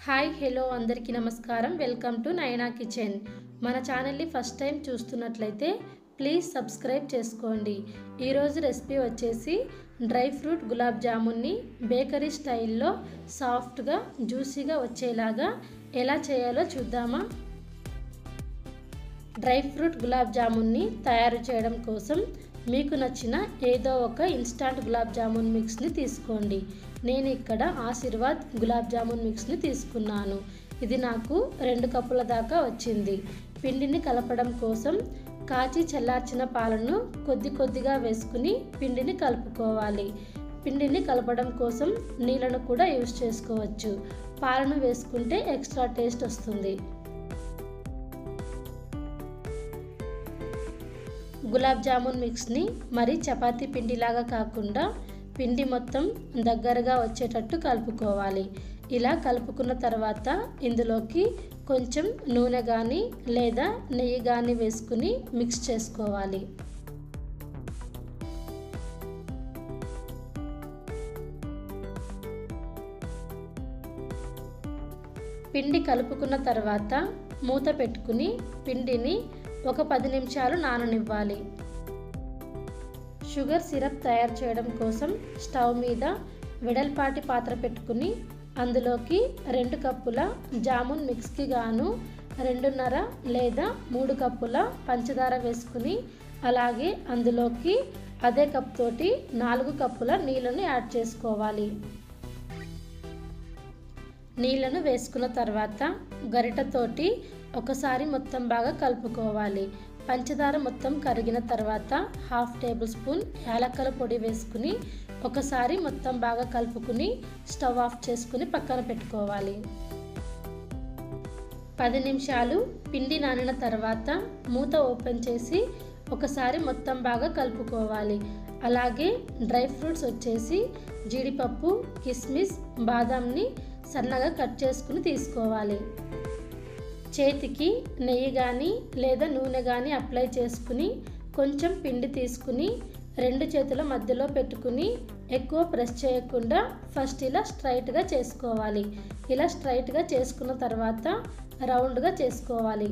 hi hello అందరికీ నమస్కారం welcome to Nayana kitchen మన ఛానల్ని ఫస్ట్ టైం చూస్తున్నట్లయితే ప్లీజ్ సబ్స్క్రైబ్ చేసుకోండి ఈరోజు రెసిపీ వచ్చేసి డ్రై ఫ్రూట్ గులాబ్ జామున్ని బేకరీ స్టైల్లో సాఫ్ట్గా జ్యూసీగా వచ్చేలాగా ఎలా చేయాలో చూద్దామా డ్రై ఫ్రూట్ గులాబ్ జామున్ని తయారు చేయడం కోసం మీకు నచ్చిన ఏదో ఒక ఇన్స్టాంట్ గులాబ్ జామున్ మిక్స్ని తీసుకోండి నేను ఇక్కడ ఆశీర్వాద్ గులాబ్ జామున్ మిక్స్ని తీసుకున్నాను ఇది నాకు రెండు కప్పుల దాకా వచ్చింది పిండిని కలపడం కోసం కాచి చల్లార్చిన పాలను కొద్ది కొద్దిగా వేసుకుని పిండిని కలుపుకోవాలి పిండిని కలపడం కోసం నీళ్ళను కూడా యూస్ చేసుకోవచ్చు పాలను వేసుకుంటే ఎక్స్ట్రా టేస్ట్ వస్తుంది గులాబ్ జామున్ మిక్స్ని మరి చపాతీ పిండిలాగా కాకుండా పిండి మొత్తం దగ్గరగా వచ్చేటట్టు కలుపుకోవాలి ఇలా కలుపుకున్న తర్వాత ఇందులోకి కొంచెం నూనె కానీ లేదా నెయ్యి కానీ వేసుకుని మిక్స్ చేసుకోవాలి పిండి కలుపుకున్న తర్వాత మూత పెట్టుకుని పిండిని ఒక పది నిమిషాలు నాననివ్వాలి షుగర్ సిరప్ తయారు చేయడం కోసం స్టవ్ మీద వెడల్పాటి పాత్ర పెట్టుకుని అందులోకి రెండు కప్పుల జామున్ మిక్స్కి గాను రెండున్నర లేదా మూడు కప్పుల పంచదార వేసుకుని అలాగే అందులోకి అదే కప్ తోటి నాలుగు కప్పుల నీళ్ళను యాడ్ చేసుకోవాలి నీళ్ళను వేసుకున్న తర్వాత గరిటతోటి ఒకసారి మొత్తం బాగా కలుపుకోవాలి పంచదార మొత్తం కరిగిన తర్వాత హాఫ్ టేబుల్ స్పూన్ యాలక్కల పొడి వేసుకుని ఒకసారి మొత్తం బాగా కలుపుకుని స్టవ్ ఆఫ్ చేసుకుని పక్కన పెట్టుకోవాలి పది నిమిషాలు పిండి నానిన తర్వాత మూత ఓపెన్ చేసి ఒకసారి మొత్తం బాగా కలుపుకోవాలి అలాగే డ్రై ఫ్రూట్స్ వచ్చేసి జీడిపప్పు కిస్మిస్ బాదాంని సన్నగా కట్ చేసుకుని తీసుకోవాలి చేతికి నెయ్యి కానీ లేదా నూనె కానీ అప్లై చేసుకుని కొంచెం పిండి తీసుకుని రెండు చేతుల మధ్యలో పెట్టుకుని ఎక్కువ ప్రెస్ చేయకుండా ఫస్ట్ ఇలా స్ట్రైట్గా చేసుకోవాలి ఇలా స్ట్రైట్గా చేసుకున్న తర్వాత రౌండ్గా చేసుకోవాలి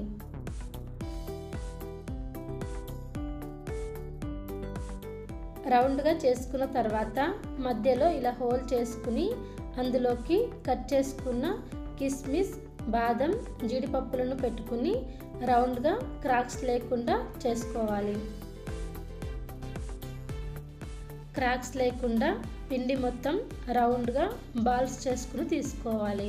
రౌండ్గా చేసుకున్న తర్వాత మధ్యలో ఇలా హోల్ చేసుకుని అందులోకి కట్ చేసుకున్న కిస్మిస్ బాదం జీడిపప్పులను పెట్టుకుని రౌండ్గా క్రాక్స్ లేకుండా చేసుకోవాలి క్రాక్స్ లేకుండా పిండి మొత్తం రౌండ్గా బాల్స్ చేసుకుని తీసుకోవాలి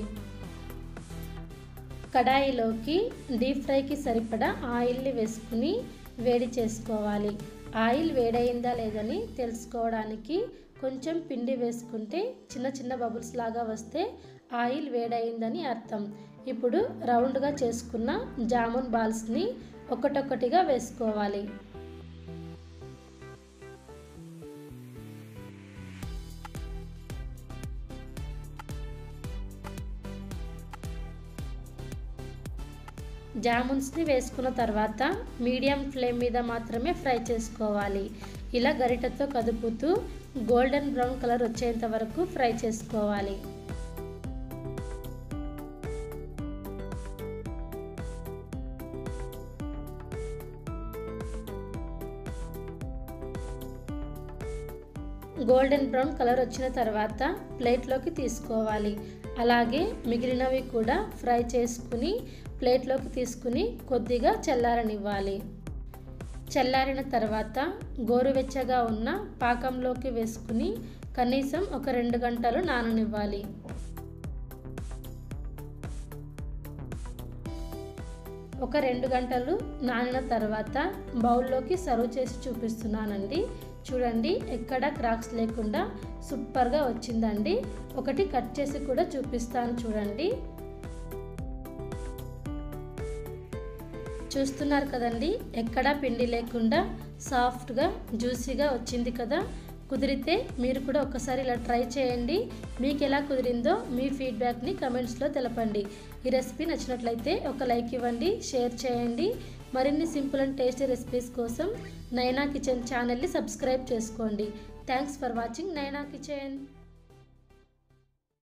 కడాయిలోకి డీప్ ఫ్రైకి సరిపడా ఆయిల్ని వేసుకుని వేడి చేసుకోవాలి ఆయిల్ వేడయిందా లేదని తెలుసుకోవడానికి కొంచెం పిండి వేసుకుంటే చిన్న చిన్న బబుల్స్ లాగా వస్తే ఆయిల్ వేడయిందని అర్థం ఇప్పుడు రౌండ్గా చేసుకున్న జామున్ బాల్స్ని ఒకటొక్కటిగా వేసుకోవాలి జామున్స్ని వేసుకున్న తర్వాత మీడియం ఫ్లేమ్ మీద మాత్రమే ఫ్రై చేసుకోవాలి ఇలా గరిటతో కదుపుతూ గోల్డెన్ బ్రౌన్ కలర్ వచ్చేంత వరకు ఫ్రై చేసుకోవాలి గోల్డెన్ బ్రౌన్ కలర్ వచ్చిన తర్వాత ప్లేట్లోకి తీసుకోవాలి అలాగే మిగిలినవి కూడా ఫ్రై చేసుకుని ప్లేట్లోకి తీసుకుని కొద్దిగా చల్లారనివ్వాలి చల్లారిన తర్వాత గోరువెచ్చగా ఉన్న పాకంలోకి వేసుకుని కనీసం ఒక రెండు గంటలు నాననివ్వాలి ఒక రెండు గంటలు నానిన తర్వాత బౌల్లోకి సర్వ్ చేసి చూపిస్తున్నానండి చూడండి ఎక్కడ క్రాక్స్ లేకుండా సూపర్గా వచ్చిందండి ఒకటి కట్ చేసి కూడా చూపిస్తాను చూడండి చూస్తున్నారు కదండి ఎక్కడా పిండి లేకుండా సాఫ్ట్గా జ్యూసీగా వచ్చింది కదా కుదిరితే మీరు కూడా ఒకసారి ఇలా ట్రై చేయండి మీకు ఎలా కుదిరిందో మీ ఫీడ్బ్యాక్ని కమెంట్స్లో తెలపండి ఈ రెసిపీ నచ్చినట్లయితే ఒక లైక్ ఇవ్వండి షేర్ చేయండి మరిన్ని సింపుల్ అండ్ టేస్టీ రెసిపీస్ కోసం నైనా కిచెన్ ఛానల్ని సబ్స్క్రైబ్ చేసుకోండి thanks for watching Naina kitchen